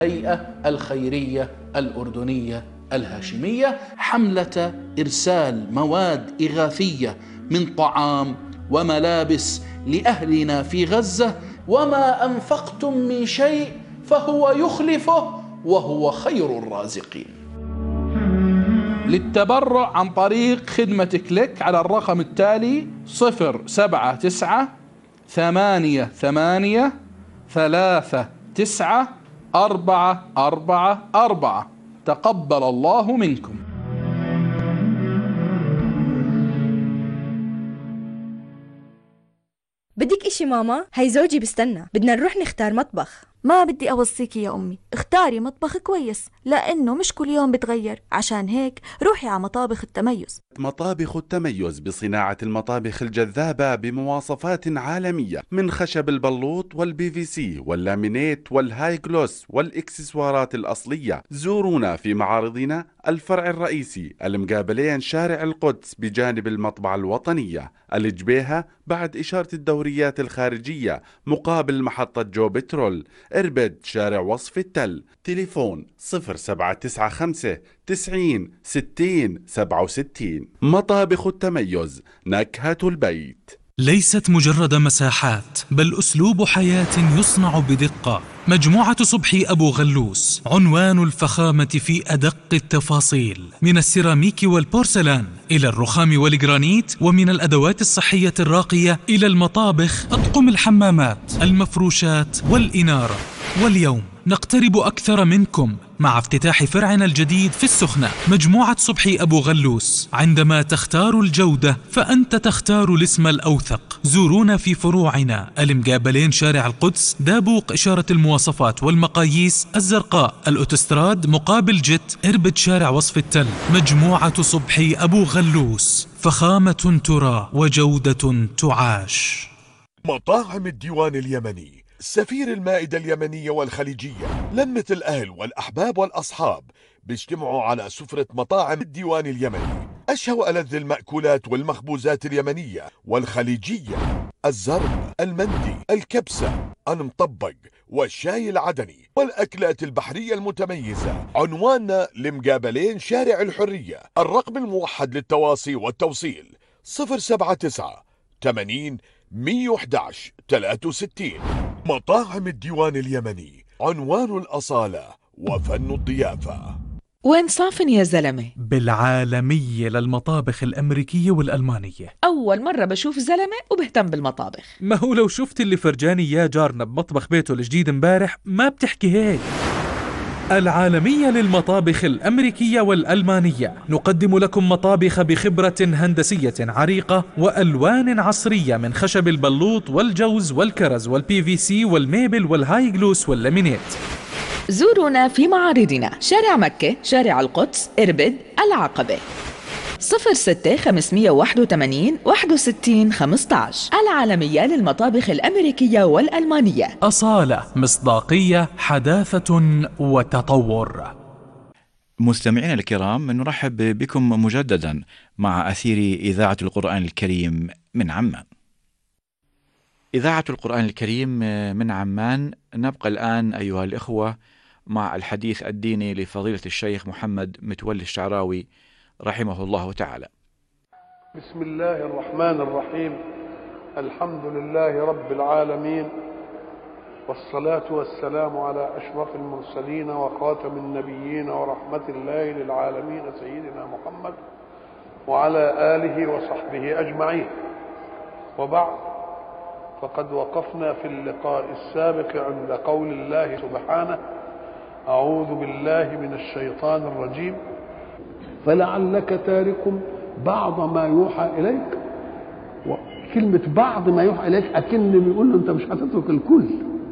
الهيئة الخيرية الأردنية الهاشمية حملة إرسال مواد إغاثية من طعام وملابس لأهلنا في غزة وما أنفقتم من شيء فهو يخلفه وهو خير الرازقين للتبرع عن طريق خدمة كليك على الرقم التالي صفر سبعة تسعة ثمانية ثمانية ثلاثة تسعة أربعة أربعة أربعة تقبل الله منكم بدك اشي ماما؟ هي زوجي بستنى بدنا نروح نختار مطبخ ما بدي أوصيكي يا أمي اختاري مطبخ كويس لأنه مش كل يوم بتغير عشان هيك روحي على مطابخ التميز مطابخ التميز بصناعة المطابخ الجذابة بمواصفات عالمية من خشب البلوط والبي في سي واللامينيت والهاي جلوس والإكسسوارات الأصلية زورونا في معارضنا الفرع الرئيسي المقابلين شارع القدس بجانب المطبعة الوطنية الجبيهة بعد إشارة الدوريات الخارجية مقابل محطة جو بترول اربد شارع وصف التل تليفون 0795 90 60 67 مطابخ التميز نكهة البيت ليست مجرد مساحات بل اسلوب حياه يصنع بدقه مجموعه صبحي ابو غلوس عنوان الفخامه في ادق التفاصيل من السيراميك والبورسلان الى الرخام والجرانيت ومن الادوات الصحيه الراقيه الى المطابخ اطقم الحمامات المفروشات والاناره واليوم نقترب أكثر منكم مع افتتاح فرعنا الجديد في السخنة مجموعة صبحي أبو غلوس عندما تختار الجودة فأنت تختار الاسم الأوثق زورونا في فروعنا المقابلين شارع القدس دابوق إشارة المواصفات والمقاييس الزرقاء الأوتستراد مقابل جت إربد شارع وصف التل مجموعة صبحي أبو غلوس فخامة ترى وجودة تعاش مطاعم الديوان اليمني سفير المائدة اليمنية والخليجية لمة الأهل والأحباب والأصحاب بيجتمعوا على سفرة مطاعم الديوان اليمني أشهى وألذ المأكولات والمخبوزات اليمنية والخليجية الزرب المندي الكبسة المطبق والشاي العدني والأكلات البحرية المتميزة عنواننا لمقابلين شارع الحرية الرقم الموحد للتواصي والتوصيل 079 80 111 63 مطاعم الديوان اليمني عنوان الأصالة وفن الضيافة وين صافن يا زلمة؟ بالعالمية للمطابخ الأمريكية والألمانية أول مرة بشوف زلمة وبهتم بالمطابخ ما هو لو شفت اللي فرجاني إياه جارنا بمطبخ بيته الجديد امبارح ما بتحكي هيك العالمية للمطابخ الأمريكية والألمانية نقدم لكم مطابخ بخبرة هندسية عريقة وألوان عصرية من خشب البلوط والجوز والكرز والبي في سي والميبل والهاي جلوس واللامينيت زورونا في معارضنا شارع مكة شارع القدس إربد العقبة 06 581 61 15 العالمية للمطابخ الأمريكية والألمانية أصالة مصداقية حداثة وتطور مستمعينا الكرام نرحب بكم مجددا مع أثير إذاعة القرآن الكريم من عمان إذاعة القرآن الكريم من عمان نبقى الآن أيها الإخوة مع الحديث الديني لفضيلة الشيخ محمد متولي الشعراوي رحمه الله تعالى بسم الله الرحمن الرحيم الحمد لله رب العالمين والصلاة والسلام على أشرف المرسلين وخاتم النبيين ورحمة الله للعالمين سيدنا محمد وعلى آله وصحبه أجمعين وبعد فقد وقفنا في اللقاء السابق عند قول الله سبحانه أعوذ بالله من الشيطان الرجيم فلعلك تارك بعض ما يوحى إليك كلمة بعض ما يوحى إليك أكن بيقول له أنت مش هتترك الكل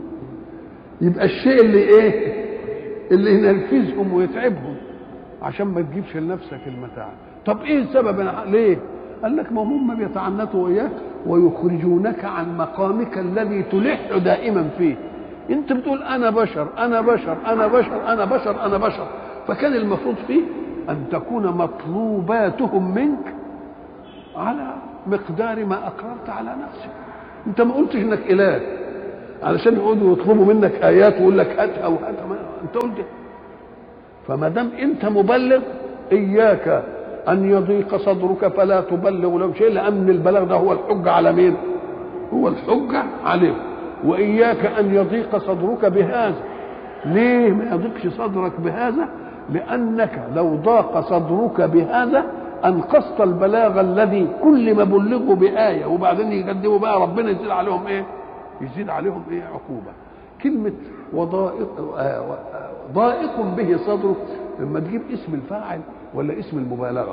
يبقى الشيء اللي إيه اللي ينرفزهم ويتعبهم عشان ما تجيبش لنفسك المتاع طب إيه السبب أنا ليه قال لك ما هم بيتعنتوا إياك ويخرجونك عن مقامك الذي تلح دائما فيه انت بتقول انا بشر انا بشر انا بشر انا بشر انا بشر فكان المفروض فيه ان تكون مطلوباتهم منك على مقدار ما اقررت على نفسك انت ما قلتش انك اله علشان يقعدوا يطلبوا منك ايات ويقول لك هاتها وهاتها انت قلت فما دام انت مبلغ اياك ان يضيق صدرك فلا تبلغ لهم شيء لان البلاغ ده هو الحجه على مين؟ هو الحجه عليهم واياك ان يضيق صدرك بهذا ليه ما يضيقش صدرك بهذا؟ لانك لو ضاق صدرك بهذا انقصت البلاغ الذي كل ما بلغوا بايه وبعدين يقدموا بقى ربنا يزيد عليهم ايه؟ يزيد عليهم ايه؟ عقوبه. كلمه وضائق آه ضائق به صدره لما تجيب اسم الفاعل ولا اسم المبالغه.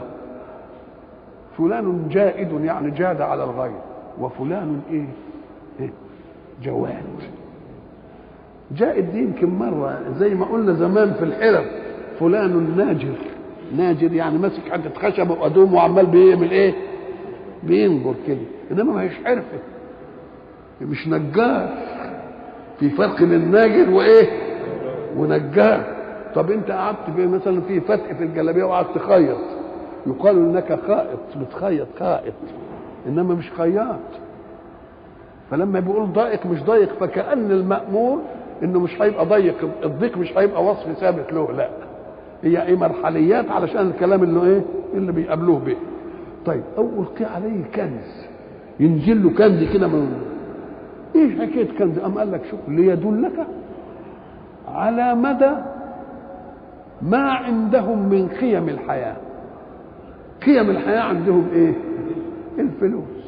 فلان جائد يعني جاد على الغير وفلان ايه؟ إيه؟ جواد. جائد دي يمكن مره زي ما قلنا زمان في الحرف فلان ناجر ناجر يعني ماسك حته خشبه وادوم وعمال بيعمل ايه؟ بينجر كده انما ما هيش حرفه مش نجار في فرق بين ناجر وايه؟ ونجار طب انت قعدت في مثلا في فتق في الجلابيه وقعدت تخيط يقال انك خائط بتخيط خائط انما مش خياط فلما بيقول ضايق مش ضايق فكأن المأمور انه مش هيبقى ضيق الضيق مش هيبقى وصف ثابت له لا هي ايه مرحليات علشان الكلام اللي ايه اللي بيقابلوه به طيب او القي عليه كنز ينزل له كنز كده من ايه حكايه كنز ام قال لك شوف ليدلك على مدى ما عندهم من قيم الحياه قيم الحياه عندهم ايه الفلوس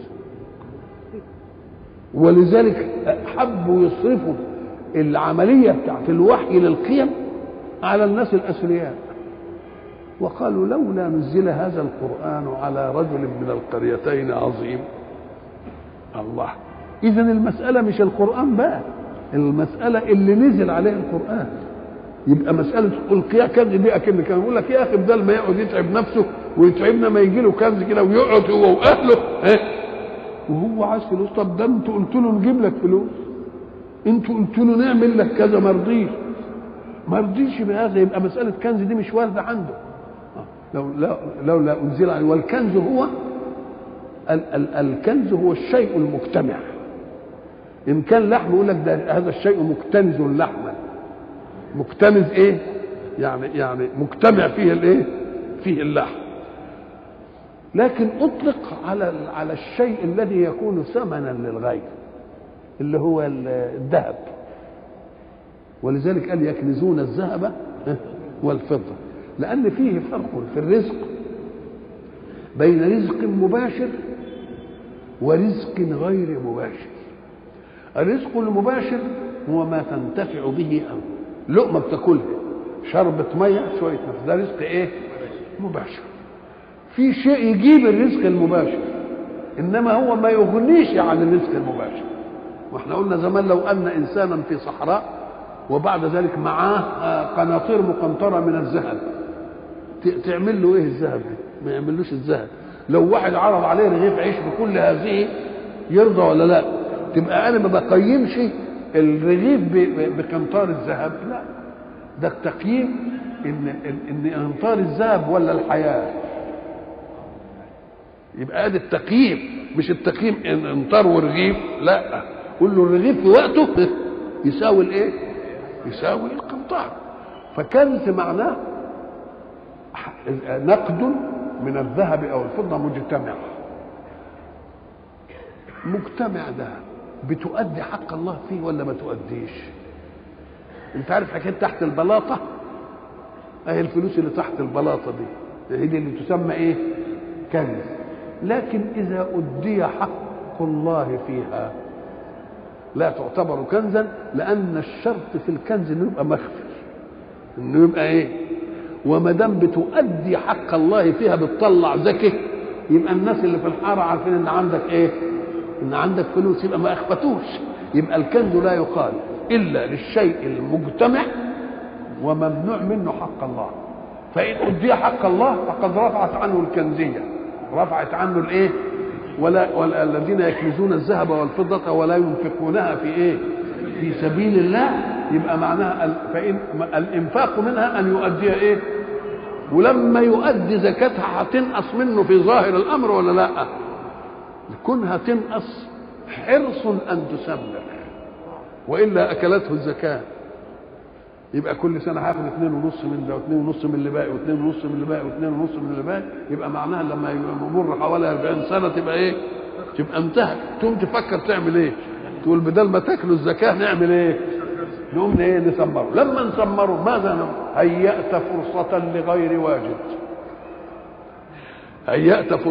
ولذلك حبوا يصرفوا العمليه بتاعت الوحي للقيم على الناس الاثرياء وقالوا لولا نزل هذا القران على رجل من القريتين عظيم الله اذا المساله مش القران بقى المساله اللي نزل عليه القران يبقى مساله القيا كنز دي اكن كان يقول لك يا اخي بدل ما يقعد يتعب نفسه ويتعبنا ما يجي له كنز كده ويقعد هو واهله ها وهو عايز فلوس طب ده انتوا قلتوا له نجيب لك فلوس انتوا قلتوا له نعمل لك كذا ما رضيش ما رضيش بهذا يبقى مساله كنز دي مش وارده عنده لو لو لولا انزل عليه والكنز هو ال ال الكنز هو الشيء المجتمع ان كان لحم يقول لك ده هذا الشيء مكتنز لحما مكتنز ايه يعني يعني مجتمع فيه الايه فيه اللحم لكن اطلق على على الشيء الذي يكون ثمنا للغير اللي هو الذهب ولذلك قال يكنزون الذهب والفضه لان فيه فرق في الرزق بين رزق مباشر ورزق غير مباشر الرزق المباشر هو ما تنتفع به أنت لقمة بتاكلها شربة مية شوية نفس ده رزق ايه مباشر في شيء يجيب الرزق المباشر انما هو ما يغنيش عن الرزق المباشر واحنا قلنا زمان لو ان انسانا في صحراء وبعد ذلك معاه قناطير مقنطرة من الذهب تعمل له ايه الذهب دي ما يعملوش الذهب لو واحد عرض عليه رغيف عيش بكل هذه يرضى ولا لا تبقى انا ما بقيمش الرغيف بقنطار الذهب لا ده التقييم ان ان قنطار الذهب ولا الحياه يبقى ادي التقييم مش التقييم ان قنطار ورغيف لا قول له الرغيف في وقته يساوي الايه يساوي القنطار فكنز معناه نقد من الذهب او الفضه مجتمع مجتمع ده بتؤدي حق الله فيه ولا ما تؤديش انت عارف حكايه تحت البلاطه اهي الفلوس اللي تحت البلاطه دي هي دي اللي تسمى ايه كنز لكن اذا ادي حق الله فيها لا تعتبر كنزا لان الشرط في الكنز انه يبقى مخفي انه يبقى ايه وما دام بتؤدي حق الله فيها بتطلع زكي يبقى الناس اللي في الحاره عارفين ان عندك ايه ان عندك فلوس يبقى ما اخفتوش يبقى الكنز لا يقال الا للشيء المجتمع وممنوع منه حق الله فان ادي حق الله فقد رفعت عنه الكنزيه رفعت عنه الايه ولا, ولا الذين يكنزون الذهب والفضة ولا ينفقونها في ايه في سبيل الله يبقى معناها فإن الإنفاق منها أن يؤدي إيه ولما يؤدي زكاتها هتنقص منه في ظاهر الأمر ولا لا كونها تنقص حرص أن تسمر وإلا أكلته الزكاة يبقى كل سنه هاخد اثنين ونص من ده واثنين ونص من اللي باقي واثنين ونص من اللي باقي واثنين ونص من اللي باقي يبقى معناها لما يمر حوالي 40 سنه تبقى ايه؟ تبقى انتهت تقوم تفكر تعمل ايه؟ تقول بدل ما تاكلوا الزكاه نعمل ايه؟ نقوم ايه نسمره لما نسمره ماذا نعمل؟ هيأت فرصة لغير واجد هيأت فرصة